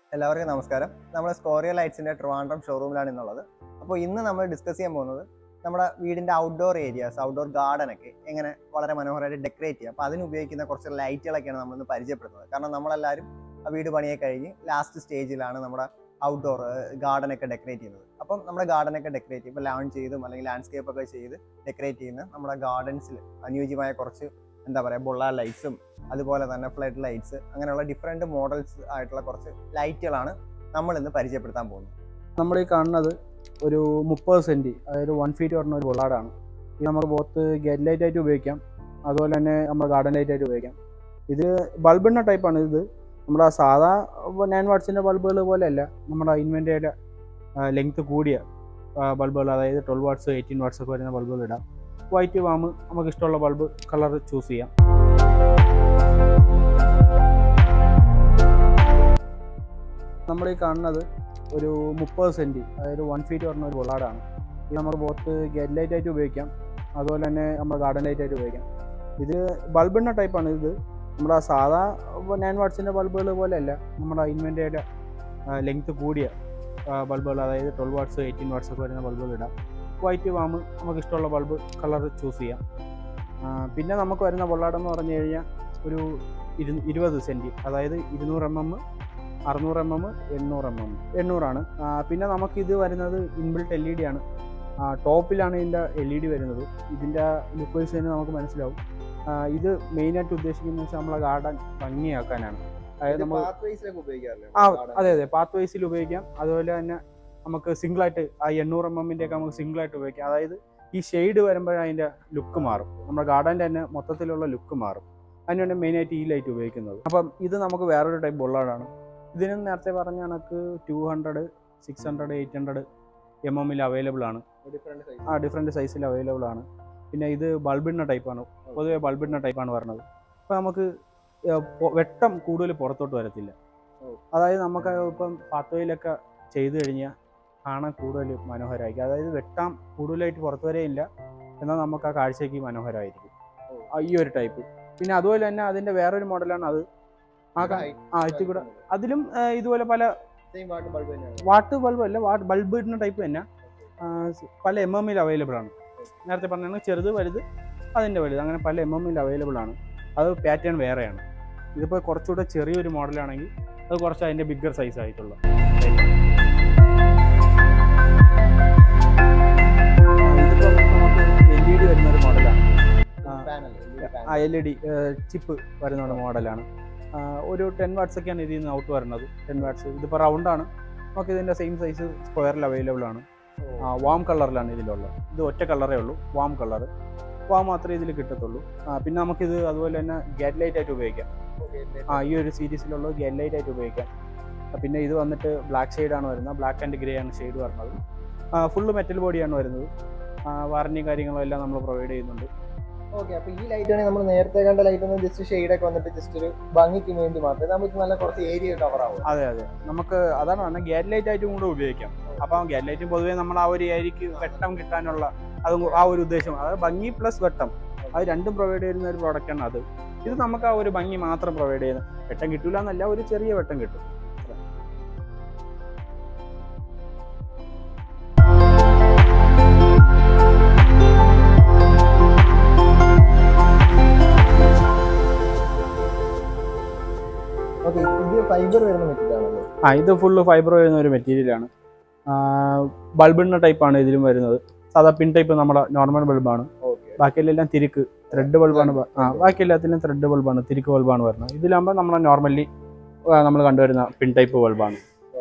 എല്ലാവർക്കും നമസ്കാരം നമ്മൾ സ്കോറിയ ലൈറ്റ്സിന്റെ ട്രിവാൻഡ്രം ഷോറൂമിലാണ് ഇന്നുള്ളത് അപ്പോൾ ഇന്ന് നമ്മൾ ഡിസ്കസ് ചെയ്യാൻ പോകുന്നത് നമ്മുടെ വീടിന്റെ ഔട്ട്ഡോർ ഏരിയാസ് ഔട്ട്ഡോർ ഗാർഡൻ ഒക്കെ എങ്ങനെ വളരെ മനോഹരമായിട്ട് ഡെക്കറേറ്റ് ചെയ്യാം അപ്പോൾ അതിന് ഉപയോഗിക്കുന്ന കുറച്ച് ലൈറ്റുകളൊക്കെയാണ് നമ്മളിന്ന് പരിചയപ്പെടുന്നത് കാരണം നമ്മളെല്ലാവരും ആ വീട് പണിയെ കഴിഞ്ഞ് ലാസ്റ്റ് സ്റ്റേജിലാണ് നമ്മുടെ ഔട്ട്ഡോർ ഗാർഡൻ ഒക്കെ ഡെക്കറേറ്റ് ചെയ്യുന്നത് അപ്പം നമ്മുടെ ഗാർഡൻ ഒക്കെ ഡെക്കറേറ്റ് ചെയ്യും ഇപ്പോൾ ലാൺ ചെയ്തും അല്ലെങ്കിൽ ലാൻഡ്സ്കേപ്പ് ഒക്കെ ചെയ്ത് ഡെക്കറേറ്റ് ചെയ്യുന്ന നമ്മുടെ ഗാർഡൻസിൽ അനുയോജ്യമായ കുറച്ച് എന്താ പറയുക ബൊള്ള ലൈറ്റ്സും അതുപോലെ തന്നെ ഫ്ലഡ് ലൈറ്റ്സ് അങ്ങനെയുള്ള ഡിഫറെൻറ്റ് മോഡൽസ് ആയിട്ടുള്ള കുറച്ച് ലൈറ്റുകളാണ് നമ്മൾ ഇന്ന് പരിചയപ്പെടുത്താൻ പോകുന്നത് നമ്മൾ ഈ കാണുന്നത് ഒരു മുപ്പത് സെൻറ്റ് അതായത് വൺ ഫീറ്റ് പറഞ്ഞ ഒരു ബൊള്ളാടാണ് ഇത് നമുക്ക് പുറത്ത് ഗെറ്റ് ലൈറ്റ് ആയിട്ട് ഉപയോഗിക്കാം അതുപോലെ തന്നെ നമ്മുടെ ഗാർഡൻ ലൈറ്റ് ആയിട്ട് ഉപയോഗിക്കാം ഇത് ബൾബിൻ്റെ ടൈപ്പാണ് ഇത് നമ്മുടെ സാധാ നയൻ വാട്ട്സിൻ്റെ ബൾബുകൾ പോലെയല്ല നമ്മുടെ ഇൻവെൻറ്റയുടെ ലെങ്ത് കൂടിയ ബൾബുകൾ അതായത് ട്വൽവ് വാട്ട്സ് എയ്റ്റീൻ വാട്ട്സ് ഒക്കെ വരുന്ന ബൾബുകൾ ഇടാം വൈറ്റ് വാമ് നമുക്ക് ഇഷ്ടമുള്ള ബൾബ് കളർ ചൂസ് ചെയ്യാം നമ്മൾ ഈ കാണുന്നത് ഒരു മുപ്പത് സെൻറ്റ് അതായത് വൺ ഫീറ്റ് പറഞ്ഞ ഒരു ബൊള്ളാടാണ് ഇത് നമുക്ക് പുറത്ത് ഗെറ്റ് ലൈറ്റ് ആയിട്ട് ഉപയോഗിക്കാം അതുപോലെ തന്നെ നമ്മുടെ ഗാർഡൻ ലൈറ്റ് ആയിട്ട് ഉപയോഗിക്കാം ഇത് ബൾബിൻ്റെ ടൈപ്പാണ് ഇത് നമ്മുടെ സാധാ നയൻ വാട്ട്സിൻ്റെ ബൾബുകൾ പോലെയല്ല നമ്മുടെ ഇൻവെൻറ്റയുടെ ലെങ്ത് കൂടിയ ബൾബുകൾ അതായത് ട്വൽവ് വാട്ട്സ് എയ്റ്റീൻ വാട്ട്സ് ഒക്കെ വരുന്ന ബൾബുകൾ ഇടാം വൈറ്റ് വാമ് നമുക്ക് ഇഷ്ടമുള്ള ബൾബ് കളർ ചൂസ് ചെയ്യാം ആ, പിന്നെ നമുക്ക് വരുന്ന ബൊള്ളാടെന്ന് പറഞ്ഞു കഴിഞ്ഞാൽ ഒരു ഇരു ഇരുപത് സെൻറ്റ് അതായത് ഇരുന്നൂറ് എം എം അറുന്നൂറ് എം എം എണ്ണൂറ് എം എം എണ്ണൂറാണ് ആ, പിന്നെ നമുക്ക് ഇത് വരുന്നത് ഇൻബിൽട്ട് എൽ ഇ ഡി ആണ് ആ, ടോപ്പിലാണ് ഇതിൻ്റെ എൽ ഇ ഡി വരുന്നത് ഇതിൻ്റെ ലുക്ക് വൈസ് തന്നെ നമുക്ക് മനസ്സിലാവും ആ, ഇത് മെയിനായിട്ട് ഉദ്ദേശിക്കുന്നത് വെച്ചാൽ നമ്മളെ ഗാർഡൻ ഭംഗിയാക്കാനാണ് അതായത് നമ്മൾ ആ അതെ അതെ പാത്ത് വൈസിൽ ഉപയോഗിക്കാം അതുപോലെ തന്നെ നമുക്ക് സിംഗിളായിട്ട് ആ എണ്ണൂറ് എം എമ്മിൻ്റെ ഒക്കെ നമുക്ക് സിംഗിളായിട്ട് ഉപയോഗിക്കാം അതായത് ഈ ഷെയ്ഡ് വരുമ്പോഴേ അതിൻ്റെ ലുക്ക് മാറും നമ്മുടെ ഗാർഡൻ്റെ തന്നെ മൊത്തത്തിലുള്ള ലുക്ക് മാറും അതിനുവേണ്ടി മെയിനായിട്ട് ഈ ലൈറ്റ് ഉപയോഗിക്കുന്നത് അപ്പം ഇത് നമുക്ക് വേറൊരു ടൈപ്പ് ബൊള്ളാടാണ് ഇതിനും നേരത്തെ പറഞ്ഞ കണക്ക് two hundred six hundred eight hundred M എമ്മിൽ അവൈലബിൾ ആണ് ആ ഡിഫറെൻറ്റ് സൈസിൽ അവൈലബിൾ ആണ് പിന്നെ ഇത് ബൾബിടുന്ന ടൈപ്പാണ് പൊതുവേ ബൾബിടുന്ന ടൈപ്പാണ് പറഞ്ഞത് അപ്പോൾ നമുക്ക് ഏർ പൊ- വെട്ടം കൂടുതൽ പുറത്തോട്ട് വരത്തില്ല അതായത് നമുക്ക് ഇപ്പം പാത്തോയിലൊക്കെ ചെയ്തു കഴിഞ്ഞാൽ കാണാൻ കൂടുതൽ മനോഹരമായിരിക്കും അതായത് വെട്ടാം കൂടുതലായിട്ട് പുറത്തു വരെയില്ല എന്നാൽ നമുക്ക് ആ കാഴ്ചയ്ക്ക് മനോഹരമായിരിക്കും ആ, ഈ ഒരു ടൈപ്പ് പിന്നെ അതുപോലെ തന്നെ അതിൻ്റെ വേറൊരു മോഡലാണ് അത് ആ കാ- ആ ഇത്തിരി കൂടെ അതിലും ആ, ഇതുപോലെ പല വാട്ട് ബൾബ് അല്ല വാട്ട് ബൾബ് ഇടുന്ന ടൈപ്പ് തന്നെ ആ, സ് പല എം എമ്മിൽ അവൈലബിൾ ആണ് നേരത്തെ പറഞ്ഞാൽ ചെറുത് വലുത് അതിൻ്റെ വലുത് അങ്ങനെ പല എം എമ്മിൽ അവൈലബിൾ ആണ് അത് പാറ്റേൺ വേറെയാണ് ഇതിപ്പോൾ കുറച്ചുകൂടെ ചെറിയൊരു മോഡലാണെങ്കിൽ അത് കുറച്ച് അതിൻ്റെ ബിഗ്ഗർ സൈസ് ആയിട്ടുള്ള ഇതിപ്പോൾ നമുക്ക് എൽ ഇ ഡി വരുന്ന ഒരു മോഡലാണ് ആ എൽ ഇ ഡി ചിപ്പ് വരുന്ന ഒരു മോഡലാണ് ആ, ഒരു ടെൻ വാട്ട്സ് ഒക്കെയാണ് ഇതിൽ നിന്ന് ഔട്ട് വരുന്നത് ടെൻ വാട്ട്സ് ഇതിപ്പോൾ റൗണ്ടാണ് നമുക്ക് ഇതിൻ്റെ സെയിം സൈസ് സ്ക്വയറിൽ അവൈലബിൾ ആണ് വാം കളറിലാണ് ഇതിലുള്ളത് ഇത് ഒറ്റ കളറേ ഉള്ളൂ വാം കളർ വാം മാത്രമേ ഇതിൽ കിട്ടത്തുള്ളൂ ആ, പിന്നെ നമുക്കിത് അതുപോലെ തന്നെ ഗാറ്റ് ലൈറ്റ് ആയിട്ട് ഉപയോഗിക്കാം ആ ഈ ഒരു സീരീസിലുള്ള ഗാറ്റ് ലൈറ്റ് ആയിട്ട് ഉപയോഗിക്കാം ആ, പിന്നെ ഇത് വന്നിട്ട് ബ്ലാക്ക് ഷെയ്ഡാണ് വരുന്നത് ബ്ലാക്ക് ആൻഡ് ഗ്രേ ആണ് ഷെയ്ഡ് വരുന്നത് ഫുള്ള് മെറ്റൽ ബോഡിയാണ് വരുന്നത് വാറണ്ടിയും കാര്യങ്ങളും എല്ലാം നമ്മൾ പ്രൊവൈഡ് ചെയ്യുന്നുണ്ട് ഓക്കെ അപ്പൊ ഈ ലൈറ്റ് ആണെങ്കിൽ നമ്മൾ നേരത്തെ കണ്ട ലൈറ്റ് ഒന്നും ജസ്റ്റ് ഷെയ്ഡ് ഒക്കെ വന്നിട്ട് ജസ്റ്റ് ഒരു ഭംഗിക്ക് വേണ്ടി മാത്രമേ നമുക്ക് നല്ല കുറച്ച് ഏരിയ കവർ ആവും അതെ അതെ നമുക്ക് അതാണ് പറഞ്ഞത് ഗ്യാറ്റ് ലൈറ്റ് ആയിട്ടും കൂടെ ഉപയോഗിക്കാം അപ്പം ഗ്യാറ്റ് ലൈറ്റും പൊതുവേ നമ്മൾ ആ ഒരു ഏരിയക്ക് വെട്ടം കിട്ടാനുള്ള അതും കൂ- ആ ഒരു ഉദ്ദേശം അതായത് ഭംഗി പ്ലസ് വെട്ടം അത് രണ്ടും പ്രൊവൈഡ് ചെയ്യുന്ന ഒരു പ്രോഡക്റ്റാണ് അത് ഇത് നമുക്ക് ആ ഒരു ഭംഗി മാത്രം പ്രൊവൈഡ് ചെയ്യുന്ന വെട്ടം കിട്ടൂല എന്നല്ല ഒരു ചെറിയ വെട്ടം കിട്ടും ഓക്കെ ഇത് ഫൈബർ വരുന്ന മെറ്റീരിയലാണല്ലോ ആ ഇത് ഫുള്ള് ഫൈബർ വരുന്ന ഒരു മെറ്റീരിയലാണ് ബൾബിടുന്ന ടൈപ്പാണ് ഇതിലും വരുന്നത് സാധാ പിൻ ടൈപ്പ് നമ്മുടെ നോർമൽ ബൾബാണ് ഓക്കെ ബാക്കിയെല്ലാം തിരിക്ക് ത്രെഡ് ബൾബാണ് ബ- ആ ബാക്കി എല്ലാത്തിലും ത്രെഡ് ബൾബാണ് തിരിക്ക് ബൾബാണ് വരുന്നത് ഇതിലാകുമ്പോൾ നമ്മൾ നോർമലി നമ്മൾ കണ്ടുവരുന്ന പിൻ ടൈപ്പ് ബൾബാണ്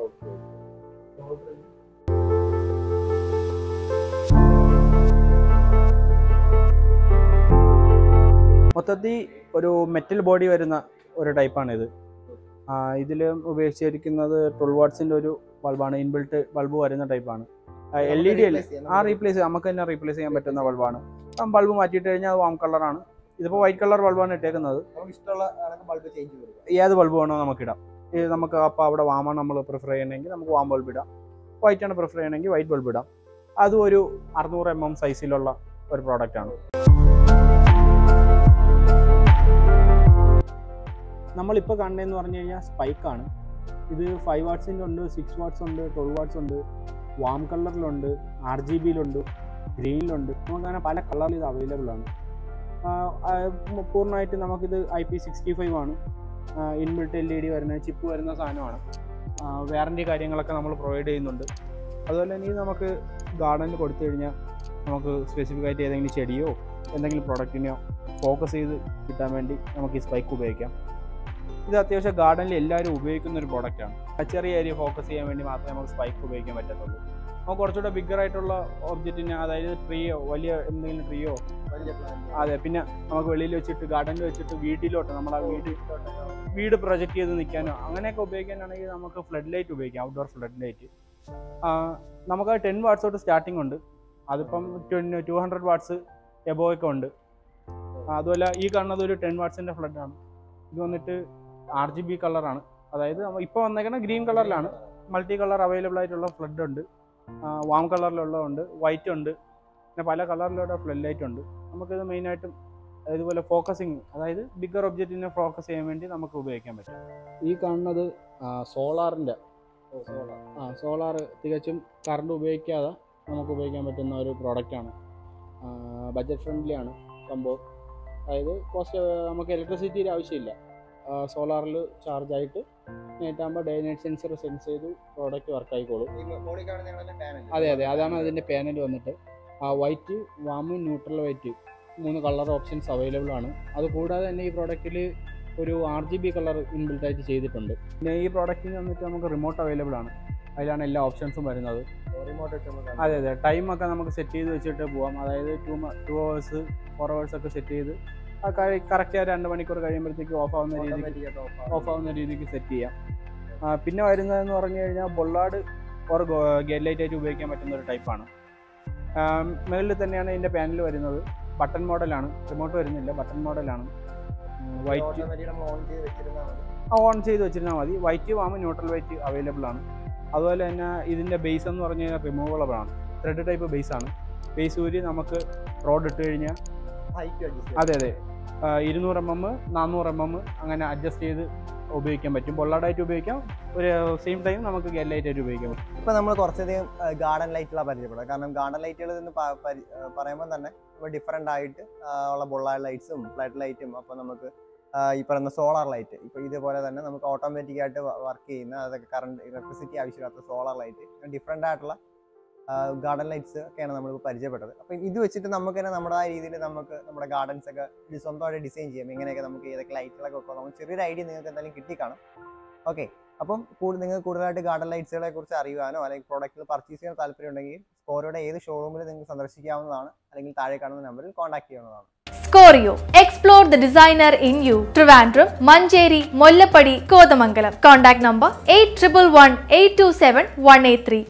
മൊത്തത്തിൽ ഒരു മെറ്റൽ ബോഡി വരുന്ന ഒരു ടൈപ്പാണ് ഇത് ഇതിൽ ഉപയോഗിച്ചിരിക്കുന്നത് ട്വൽവ് വാട്ട്സിൻ്റെ ഒരു ബൾബാണ് ഇൻബിൽട്ട് ബൾബ് വരുന്ന ടൈപ്പാണ് എൽ ഇ ഡി അല്ലേ ആ റീപ്ലേസ് നമുക്ക് തന്നെ റീപ്ലേസ് ചെയ്യാൻ പറ്റുന്ന ബൾബാണ് ബൾബ് മാറ്റിയിട്ട് കഴിഞ്ഞാൽ അത് വാം കളറാണ് ഇതിപ്പോൾ വൈറ്റ് കളർ ബൾബാണ് ഇട്ടേക്കുന്നത് നമുക്ക് ഇഷ്ടമുള്ള ബൾബ് ചേഞ്ച് ചെയ്ത് ഏത് ബൾബ് വേണോ നമുക്ക് ഇടാം ഇത് നമുക്ക് അപ്പോൾ അവിടെ വാമാണ് നമ്മൾ പ്രിഫർ ചെയ്യണമെങ്കിൽ നമുക്ക് വാം ബൾബ് ഇടാം വൈറ്റ് ആണ് പ്രിഫർ ചെയ്യണമെങ്കിൽ വൈറ്റ് ബൾബ് ഇടാം അതും ഒരു അറുന്നൂറ് എം എം സൈസിലുള്ള ഒരു പ്രോഡക്റ്റ് ആണ് നമ്മളിപ്പോൾ കാണുന്നതെന്ന് പറഞ്ഞു കഴിഞ്ഞാൽ സ്പൈക്കാണ് ഇത് ഫൈവ് വാട്ട്സിൻ്റെ ഉണ്ട് സിക്സ് വാട്ട്സ് ഉണ്ട് ട്വൽവ് വാട്ട്സ് ഉണ്ട് വാം കളറിലുണ്ട് ആർ ജി ബിയിലുണ്ട് ഗ്രീനിലുണ്ട് നമുക്കങ്ങനെ പല കളറിൽ ഇത് അവൈലബിൾ ആണ് ആ, ആ, മു- പൂർണ്ണമായിട്ട് നമുക്കിത് ഐ പി സിക്സ്റ്റി ഫൈവ് ആണ് ഇൻബിൽട്ട് എൽ ഇ ഡി വരുന്ന ചിപ്പ് വരുന്ന സാധനമാണ് വാറൻറ്റി കാര്യങ്ങളൊക്കെ നമ്മൾ പ്രൊവൈഡ് ചെയ്യുന്നുണ്ട് അതുപോലെ തന്നെ ഇത് നമുക്ക് ഗാർഡനിൽ കൊടുത്തു കഴിഞ്ഞാൽ നമുക്ക് സ്പെസിഫിക് ആയിട്ട് ഏതെങ്കിലും ചെടിയോ എന്തെങ്കിലും പ്രൊഡക്റ്റിനെയോ ഫോക്കസ് ചെയ്ത് കിട്ടാൻ വേണ്ടി നമുക്ക് ഈ സ്പൈക്ക് ഉപയോഗിക്കാം ഇത് അത്യാവശ്യം ഗാർഡനിൽ എല്ലാവരും ഉപയോഗിക്കുന്ന ഒരു പ്രോഡക്റ്റാണ് ചെറിയ ഏരിയ ഫോക്കസ് ചെയ്യാൻ വേണ്ടി മാത്രമേ നമുക്ക് സ്പൈക്ക് ഉപയോഗിക്കാൻ പറ്റത്തുള്ളൂ നമുക്ക് കുറച്ചുകൂടെ ബിഗ്ഗർ ആയിട്ടുള്ള ഒബ്ജക്റ്റിന് അതായത് ട്രീയോ വലിയ എന്തെങ്കിലും ട്രീയോ വലിയ പ്ലാൻ അതെ പിന്നെ നമുക്ക് വെളിയിൽ വെച്ചിട്ട് ഗാർഡനിൽ വെച്ചിട്ട് വീട്ടിലോട്ട് നമ്മൾ ആ വീട് വീട് പ്രൊജക്റ്റ് ചെയ്ത് നിൽക്കാനോ അങ്ങനെയൊക്കെ ഉപയോഗിക്കാനാണെങ്കിൽ നമുക്ക് ഫ്ലഡ് ലൈറ്റ് ഉപയോഗിക്കാം ഔട്ട്ഡോർ ഫ്ലഡ് ലൈറ്റ് നമുക്ക് ടെൻ വാട്ട്സ് തൊട്ട് സ്റ്റാർട്ടിംഗ് ഉണ്ട് അതിപ്പം ടു ഹൺഡ്രഡ് വാട്ട്സ് എബോ ഒക്കെ ഉണ്ട് ആ, അതുപോലെ ഈ കാണുന്നത് ഒരു ടെൻ വാട്ട്സിൻ്റെ ഫ്ലഡാണ് ഇത് വന്നിട്ട് ആർ ജി ബി കളറാണ് അതായത് ഇപ്പോൾ വന്നേക്കുന്ന ഗ്രീൻ കളറിലാണ് മൾട്ടി കളർ അവൈലബിൾ ആയിട്ടുള്ള ഫ്ലഡ് ഉണ്ട് വാം കളറിലുള്ളതുണ്ട് വൈറ്റ് ഉണ്ട് പിന്നെ പല കളറിലുള്ള ഫ്ലഡ് ലൈറ്റ് ഉണ്ട് നമുക്കിത് മെയിനായിട്ടും ഇതുപോലെ ഫോക്കസിങ് അതായത് ബിഗ്ഗർ ഒബ്ജക്റ്റിനെ ഫോക്കസ് ചെയ്യാൻ വേണ്ടി നമുക്ക് ഉപയോഗിക്കാൻ പറ്റും ഈ കാണുന്നത് സോളാറിൻ്റെ ആ സോളാർ തികച്ചും കറണ്ട് ഉപയോഗിക്കാതെ നമുക്ക് ഉപയോഗിക്കാൻ പറ്റുന്ന ഒരു പ്രോഡക്റ്റാണ് ബഡ്ജറ്റ് ഫ്രണ്ട്ലി ആണ് സംഭവം അതായത് കോസ്റ്റ് നമുക്ക് ഇലക്ട്രിസിറ്റിയുടെ ആവശ്യമില്ല സോളാറിൽ ചാർജ് ആയിട്ട് നേറ്റാകുമ്പോൾ ഡേ നൈറ്റ് സെൻസർ സെൻസ് ചെയ്ത് പ്രോഡക്റ്റ് വർക്ക് ആയിക്കോളും മോളിൽ കാണുന്ന ഞങ്ങളുടെ പാനൽ അതെ അതെ അതാണ് അതിൻ്റെ പാനൽ വന്നിട്ട് ആ വൈറ്റ് വാമും ന്യൂട്രൽ വൈറ്റ് മൂന്ന് കളർ ഓപ്ഷൻസ് അവൈലബിൾ ആണ് അത് കൂടാതെ തന്നെ ഈ പ്രോഡക്റ്റിൽ ഒരു R G B colour inbuilt ആയിട്ട് ചെയ്തിട്ടുണ്ട് പിന്നെ ഈ പ്രോഡക്റ്റിന് വന്നിട്ട് നമുക്ക് റിമോട്ട് അവൈലബിൾ ആണ് അതിലാണ് എല്ലാ ഓപ്ഷൻസും വരുന്നത് റിമോട്ട് വെച്ച് നമ്മൾ അതെ അതെ ടൈം ഒക്കെ നമുക്ക് സെറ്റ് ചെയ്ത് വെച്ചിട്ട് പോവാം അതായത് two two hours four hours ഒക്കെ സെറ്റ് ചെയ്ത് ആ കറക്റ്റ് രണ്ട് മണിക്കൂർ കഴിയുമ്പോഴത്തേക്ക് ഓഫ് ആവുന്ന രീതിക്ക് ഓഫ് ആവുന്ന രീതിക്ക് സെറ്റ് ചെയ്യാം ആ, പിന്നെ വരുന്നതെന്ന് പറഞ്ഞു കഴിഞ്ഞാൽ ബൊള്ളാഡ് ഓർ ഗെറ്റ് ലൈറ്റ് ആയിട്ട് ഉപയോഗിക്കാൻ പറ്റുന്ന ഒരു ടൈപ്പാണ് മുകളിൽ തന്നെയാണ് ഇതിൻ്റെ പാനൽ വരുന്നത് ബട്ടൺ മോഡലാണ് റിമോട്ട് വരുന്നില്ല ബട്ടൺ മോഡലാണ് വൈറ്റ് ഓട്ടോമാറ്റിക് നമ്മൾ ഓൺ ചെയ്ത് വെച്ചിരുന്നാൽ മതി ഓൺ ചെയ്ത് വെച്ചിരുന്നാൽ മതി white warm neutral white available ആണ് അതുപോലെ തന്നെ ഇതിൻ്റെ ബേസ് എന്ന് പറഞ്ഞു കഴിഞ്ഞാൽ റിമൂവബിൾ ആണ് ത്രെഡ് ടൈപ്പ് ബേസ് ആണ് ബേസ് ഊരി നമുക്ക് റോഡ് ഇട്ട് കഴിഞ്ഞാൽ ഹൈറ്റ് അഡ്ജസ്റ്റ് അതെ അതെ ആ, ഇരുന്നൂറ് എം എം നാനൂറ് എം എം അങ്ങനെ അഡ്ജസ്റ്റ് ചെയ്ത് ഉപയോഗിക്കാൻ പറ്റും ബൊള്ളാഡായിട്ട് ഉപയോഗിക്കാം ഒരു സെയിം ടൈം നമുക്ക് ഗെൽ ലൈറ്റ് ആയിട്ട് ഉപയോഗിക്കാൻ പറ്റും ഇപ്പൊ നമ്മൾ കുറച്ചധികം ഗാർഡൻ ലൈറ്റുകളാണ് പരിചയപ്പെടുക കാരണം ഗാർഡൻ ലൈറ്റുകൾ എന്ന് പ- പരി- ആ, പറയുമ്പോൾ തന്നെ ഇപ്പോൾ ഡിഫറെൻ്റ് ആയിട്ട് ആ, ഉള്ള ബൊള്ള ലൈറ്റ്സും ഫ്ലഡ് ലൈറ്റും അപ്പോൾ നമുക്ക് ആ, ഈ പറയുന്ന സോളാർ ലൈറ്റ് ഇപ്പോൾ ഇതുപോലെ തന്നെ നമുക്ക് ഓട്ടോമാറ്റിക് ആയിട്ട് വർക്ക് ചെയ്യുന്ന അതൊക്കെ കറണ്ട് ഇലക്ട്രിസിറ്റി ആവശ്യമില്ലാത്ത സോളാർ ലൈറ്റ് ഡിഫറെൻ്റ് ആയിട്ടുള്ള ഗാർഡൻ ലൈറ്റ്സ് ഒക്കെയാണ് നമ്മളിപ്പോൾ പരിചയപ്പെട്ടത് അപ്പം ഇത് വെച്ചിട്ട് നമുക്ക് തന്നെ നമ്മുടെ ആ രീതിയിൽ നമുക്ക് നമ്മുടെ ഗാർഡൻസ് ഒക്കെ ഇത് സ്വന്തമായിട്ട് ഡിസൈൻ ചെയ്യാം ഇങ്ങനെയൊക്കെ നമുക്ക് ഏതൊക്കെ ലൈറ്റുകളൊക്കെ വെക്കാം നമുക്ക് ചെറിയൊരു ഐഡിയ നിങ്ങൾക്ക് എന്തായാലും കിട്ടിക്കാണും ഓക്കെ അപ്പം കൂടുതൽ നിങ്ങൾക്ക് കൂടുതലായിട്ട് ഗാർഡൻ ലൈറ്റ്സുകളെ കുറിച്ച് അറിയുവാനോ അല്ലെങ്കിൽ പ്രോഡക്റ്റുകൾ പർച്ചേസ് ചെയ്യാൻ താല്പര്യം ഉണ്ടെങ്കിൽ സ്കോറോയുടെ ഏത് ഷോറൂമിൽ നിങ്ങൾക്ക് സന്ദർശിക്കാവുന്നതാണ് അല്ലെങ്കിൽ താഴെ കാണുന്ന നമ്പറിൽ കോൺടാക്ട് ചെയ്യാവുന്നതാണ് Scorio. Explore the designer in you. Trivandrum, Manjeri, Mollapadi, Kodamangalam. Contact number 8111 827 183.